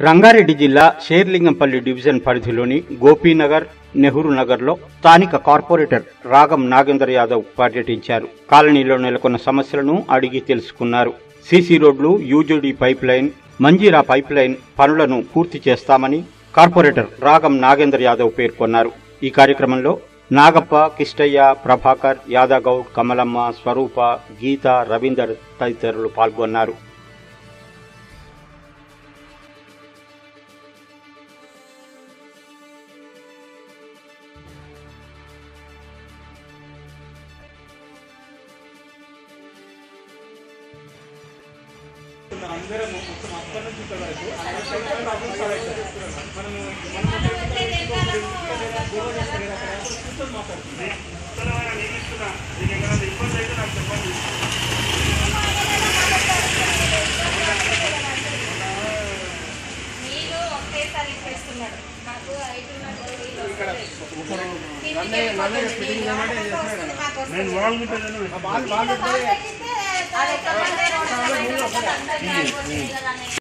రంగారెడ్డి జిల్లా షేర్లింగంపల్లి డివిజన్ పరిధిలోని గోపీనగర్ నెహ్రూ నగర్లో స్థానిక కార్పొరేటర్ రాగం నాగేందర్ యాదవ్ పర్యటించారు కాలనీలో నెలకొన్న సమస్యలను అడిగి తెలుసుకున్నారు సీసీ రోడ్లు UGD pipe line Manjira pipe line పనులను పూర్తి చేస్తామని కార్పొరేటర్ రాగం నాగేందర్ యాదవ్ పేర్కొన్నారు ఈ కార్యక్రమంలో నాగప్ప కిష్టయ్య ప్రభాకర్ యాదగౌడ్ కమలమ్మ స్వరూప గీత రవీందర్ తదితరులు పాల్గొన్నారు నీళ్ళు ఒకేసారి ఇచ్చేస్తున్నాడు మాకు ఐదున్నర నీళ్ళు వస్తుంది. నేను బాగుంటుంది అది ఎక్కడ పడితే రోడ్డు మీద అందరికీ ఆడుకోవచ్చు.